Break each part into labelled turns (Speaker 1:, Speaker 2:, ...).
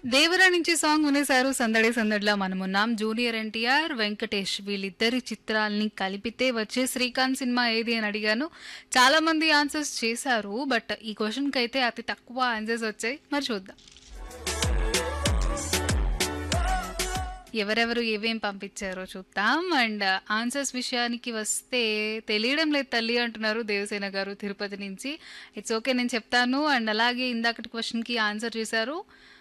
Speaker 1: దేవరా నుంచి సాంగ్ వినేశారు సందడి సందడిలో మనమున్నాం జూనియర్ ఎన్టీఆర్ వెంకటేష్ వీళ్ళిద్దరి చిత్రాల్ని కలిపితే వచ్చే శ్రీకాంత్ సినిమా ఏది అని అడిగాను చాలా మంది ఆన్సర్స్ చేశారు బట్ ఈ క్వశ్చన్కి అయితే అతి తక్కువ ఆన్సర్స్ వచ్చాయి మరి చూద్దాం ఎవరెవరు ఏవేం పంపించారో చూద్దాం అండ్ ఆన్సర్స్ విషయానికి వస్తే తెలియడం లేదు తల్లి అంటున్నారు దేవసేన గారు తిరుపతి నుంచి ఇట్స్ ఓకే నేను చెప్తాను అండ్ అలాగే ఇందాకటి క్వశ్చన్కి ఆన్సర్ చేశారు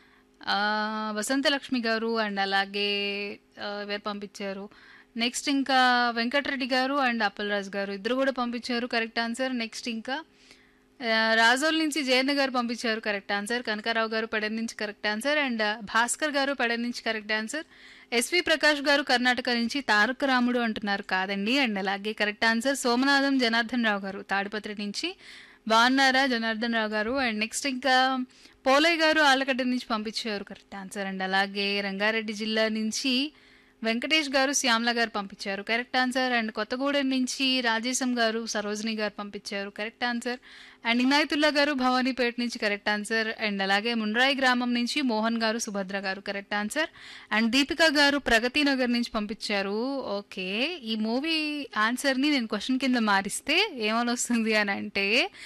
Speaker 1: ఆ, వసంతలక్ష్మి గారు అండ్ అలాగే ఆ, ఎవరు పంపించారు నెక్స్ట్ ఇంకా వెంకటరెడ్డి గారు అండ్ అప్పలరాజు గారు ఇద్దరు కూడా పంపించారు కరెక్ట్ ఆన్సర్ నెక్స్ట్ ఇంకా ఆ, రాజోల్ నుంచి జయన్న గారు పంపించారు కరెక్ట్ ఆన్సర్ కనకారావు గారు పెడన్ నుంచి కరెక్ట్ ఆన్సర్ అండ్ భాస్కర్ గారు పెడన్ నుంచి కరెక్ట్ ఆన్సర్ ఎస్వి ప్రకాష్ గారు కర్ణాటక నుంచి తారక రాముడు అంటున్నారు కాదండి అండ్ అలాగే కరెక్ట్ ఆన్సర్ సోమనాథం జనార్దన్ రావు గారు తాడిపత్రి నుంచి బాగున్నారా జనార్దన్ రావు గారు అండ్ నెక్స్ట్ ఇంకా పోలయ్య గారు ఆలగడ్డ నుంచి పంపించారు కరెక్ట్ ఆన్సర్ అండ్ అలాగే రంగారెడ్డి జిల్లా నుంచి వెంకటేష్ గారు శ్యామల గారు పంపించారు కరెక్ట్ ఆన్సర్ అండ్ కొత్తగూడెం నుంచి రాజేశం గారు సరోజిని గారు పంపించారు కరెక్ట్ ఆన్సర్ అండ్ ఇనాయతుల్లా గారు భవానీపేట నుంచి కరెక్ట్ ఆన్సర్ అండ్ అలాగే మున్రాయి గ్రామం నుంచి మోహన్ గారు సుభద్ర గారు కరెక్ట్ ఆన్సర్ అండ్ దీపిక గారు ప్రగతి నగర్ నుంచి పంపించారు ఓకే ఈ మూవీ ఆన్సర్ని నేను క్వశ్చన్ కింద మారిస్తే ఏమని వస్తుంది అని అంటే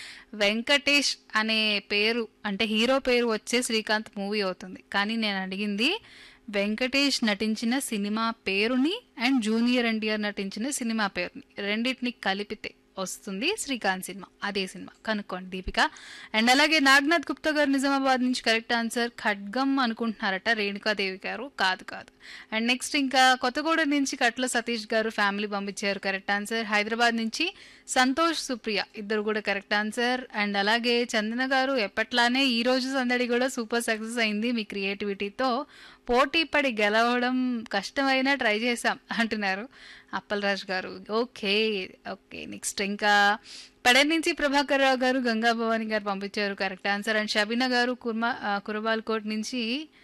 Speaker 1: వెంకటేష్ అనే పేరు అంటే హీరో పేరు వచ్చే శ్రీకాంత్ మూవీ అవుతుంది కానీ నేను అడిగింది వెంకటేష్ నటించిన సినిమా పేరుని అండ్ జూనియర్ ఎన్టీఆర్ నటించిన సినిమా పేరుని రెండింటిని కలిపితే వస్తుంది శ్రీకాంత్ సినిమా అదే సినిమా కనుక్కోండి దీపిక అండ్ అలాగే నాగనాథ్ గుప్తా గారు నిజామాబాద్ నుంచి కరెక్ట్ ఆన్సర్ ఖడ్గం అనుకుంటున్నారట రేణుకాదేవి గారు కాదు కాదు అండ్ నెక్స్ట్ ఇంకా కొత్తగూడెం నుంచి కట్ల సతీష్ గారు ఫ్యామిలీ పంపించారు కరెక్ట్ ఆన్సర్ హైదరాబాద్ నుంచి సంతోష్ సుప్రియ ఇద్దరు కూడా కరెక్ట్ ఆన్సర్ అండ్ అలాగే చందన గారు ఎప్పట్లానే ఈ రోజు సందడి కూడా సూపర్ సక్సెస్ అయింది మీ క్రియేటివిటీతో పోటీ పడి గెలవడం కష్టమైనా ట్రై చేశాం అంటున్నారు అప్పలరాజ్ గారు ఓకే ఓకే నెక్స్ట్ ఇంకా పడన్ నుంచి ప్రభాకర్ రావు గారు గంగా భవాని గారు పంపించారు కరెక్ట్ ఆన్సర్ అండ్ షబీనా గారు కుర్మా కురబాల్ కోట్ నుంచి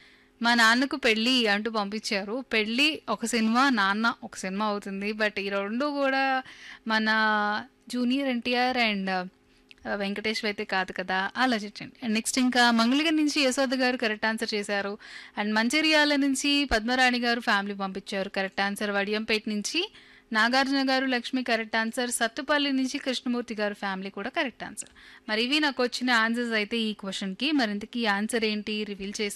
Speaker 1: మా నాన్నకు పెళ్ళి అంటూ పంపించారు పెళ్ళి ఒక సినిమా నాన్న ఒక సినిమా అవుతుంది బట్ ఈ రెండు కూడా మన జూనియర్ ఎన్టీఆర్ అండ్ వెంకటేష్ అయితే కాదు కదా ఆలోచించండి అండ్ నెక్స్ట్ ఇంకా మంగళగిరి నుంచి యశోద గారు కరెక్ట్ ఆన్సర్ చేశారు అండ్ మంచిర్యాల నుంచి పద్మరాణి గారు ఫ్యామిలీ పంపించారు కరెక్ట్ ఆన్సర్ వడియంపేట నుంచి నాగార్జున గారు లక్ష్మి కరెక్ట్ ఆన్సర్ సత్తుపల్లి నుంచి కృష్ణమూర్తి గారు ఫ్యామిలీ కూడా కరెక్ట్ ఆన్సర్ మరి ఇవి నాకు వచ్చిన ఆన్సర్స్ అయితే ఈ క్వశ్చన్కి మరింతకి ఆన్సర్ ఏంటి రివీల్ చేసి